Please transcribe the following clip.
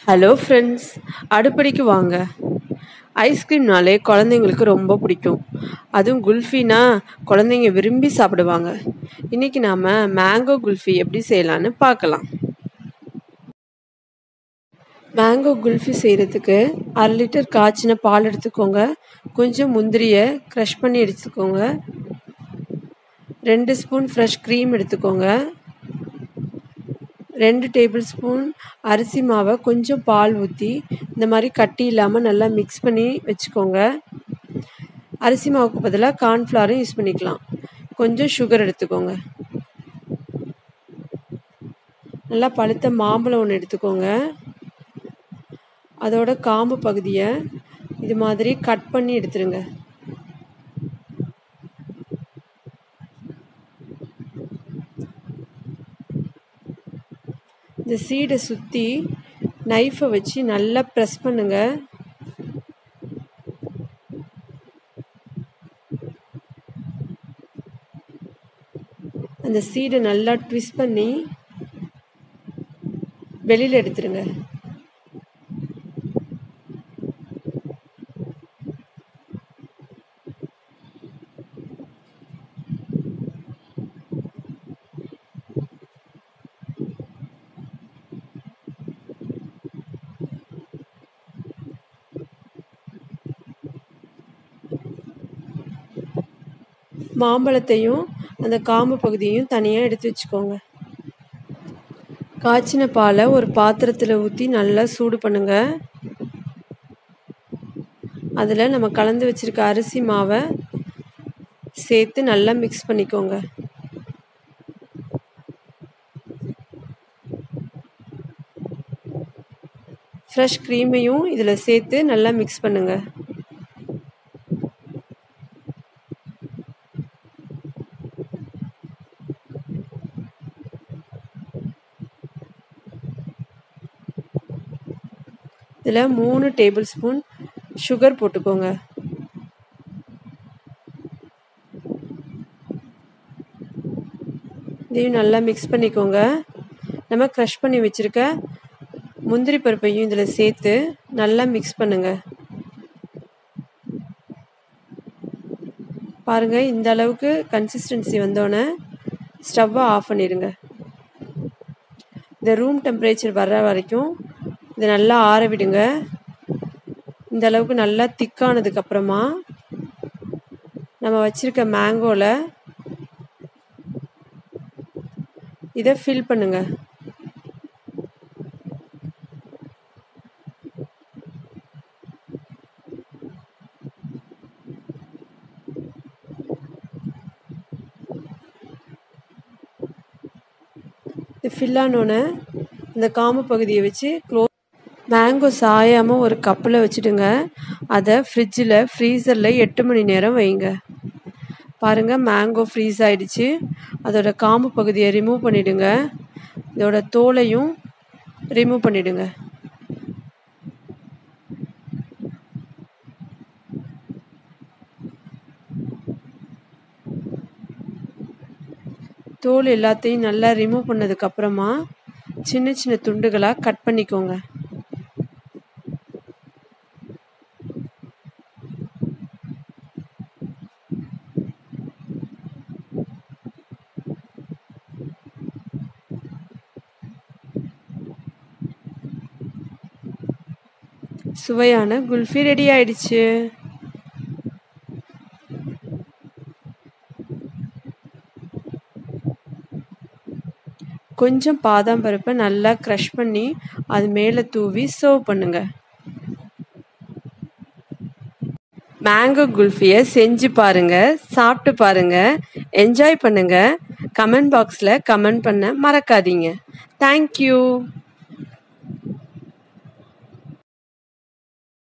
hello friends அடுப்படிக்கு வாங்க ஐஸ்கிரீம்னாலே குழந்தைங்களுக்கு ரொம்ப பிடிக்கும் அதுவும் குல்ஃபினா குழந்தைங்க விரும்பி சாப்பிடுவாங்க இன்னைக்கு நாம் மேங்கோ குல்ஃபி எப்படி செய்யலான்னு பார்க்கலாம் மேங்கோ குல்ஃபி செய்கிறதுக்கு அரை லிட்டர் காய்ச்சின பால் எடுத்துக்கோங்க கொஞ்சம் முந்திரியை க்ரஷ் பண்ணி எடுத்துக்கோங்க ரெண்டு ஸ்பூன் ஃப்ரெஷ் க்ரீம் எடுத்துக்கோங்க ரெண்டு டேபிள் ஸ்பூன் அரிசி மாவை கொஞ்சம் பால் ஊற்றி இந்த மாதிரி கட்டி இல்லாமல் நல்லா மிக்ஸ் பண்ணி வச்சுக்கோங்க அரிசி மாவுக்கு பதிலாக கார்ன்ஃப்ளவரும் யூஸ் பண்ணிக்கலாம் கொஞ்சம் சுகர் எடுத்துக்கோங்க நல்லா பழுத்த மாம்பழம் ஒன்று எடுத்துக்கோங்க அதோட காம்பு பகுதியை இது மாதிரி கட் பண்ணி எடுத்துருங்க இந்த சீடை சுற்றி நைஃபை வச்சு நல்லா ப்ரெஸ் பண்ணுங்க அந்த சீடை நல்லா ட்விஸ்ட் பண்ணி வெளியில் எடுத்துருங்க மாம்பழத்தையும் அந்த காம்பு பகுதியையும் தனியாக எடுத்து வச்சுக்கோங்க காய்ச்சின பாலை ஒரு பாத்திரத்தில் ஊற்றி நல்லா சூடு பண்ணுங்க அதில் நம்ம கலந்து வச்சுருக்க அரிசி மாவை சேர்த்து நல்லா மிக்ஸ் பண்ணிக்கோங்க ஃப்ரெஷ் க்ரீமையும் இதில் சேர்த்து நல்லா மிக்ஸ் பண்ணுங்கள் இதில் மூணு டேபிள் ஸ்பூன் சுகர் போட்டுக்கோங்க இதையும் நல்லா மிக்ஸ் பண்ணிக்கோங்க நம்ம க்ரஷ் பண்ணி வச்சுருக்க முந்திரி பருப்பையும் இதில் சேர்த்து நல்லா மிக்ஸ் பண்ணுங்க பாருங்கள் இந்த அளவுக்கு கன்சிஸ்டன்சி வந்தோடனே ஸ்டவ்வை ஆஃப் பண்ணிடுங்க இந்த ரூம் டெம்பரேச்சர் வர்ற வரைக்கும் இதை நல்லா ஆற விடுங்க இந்த அளவுக்கு நல்லா திக்கானதுக்கு அப்புறமா நம்ம வச்சிருக்க மேங்கோவில் இதை ஃபில் பண்ணுங்க இது ஃபில் ஆனோன்னே இந்த காம்பு பகுதியை வச்சு க்ளோஸ் மேங்கோ சாயாமல் ஒரு கப்பில் வச்சுடுங்க அதை ஃப்ரிட்ஜில் ஃப்ரீசரில் எட்டு மணி நேரம் வைங்க பாருங்கள் மேங்கோ ஃப்ரீஸ் ஆயிடுச்சு அதோட காம்பு பகுதியை ரிமூவ் பண்ணிவிடுங்க இதோட தோலையும் ரிமூவ் பண்ணிவிடுங்க தோல் எல்லாத்தையும் நல்லா ரிமூவ் பண்ணதுக்கப்புறமா சின்ன சின்ன துண்டுகளாக கட் பண்ணிக்கோங்க சுவையான குல்ஃபி ரெடி ஆயிடுச்சு கொஞ்சம் பாதாம் பருப்பை நல்லா க்ரஷ் பண்ணி அது மேலே தூவி சர்வ் பண்ணுங்க மேங்கோ குல்ஃபியை செஞ்சு பாருங்க சாப்பிட்டு பாருங்க என்ஜாய் பண்ணுங்க கமெண்ட் பாக்ஸில் கமெண்ட் பண்ண மறக்காதீங்க தேங்க்யூ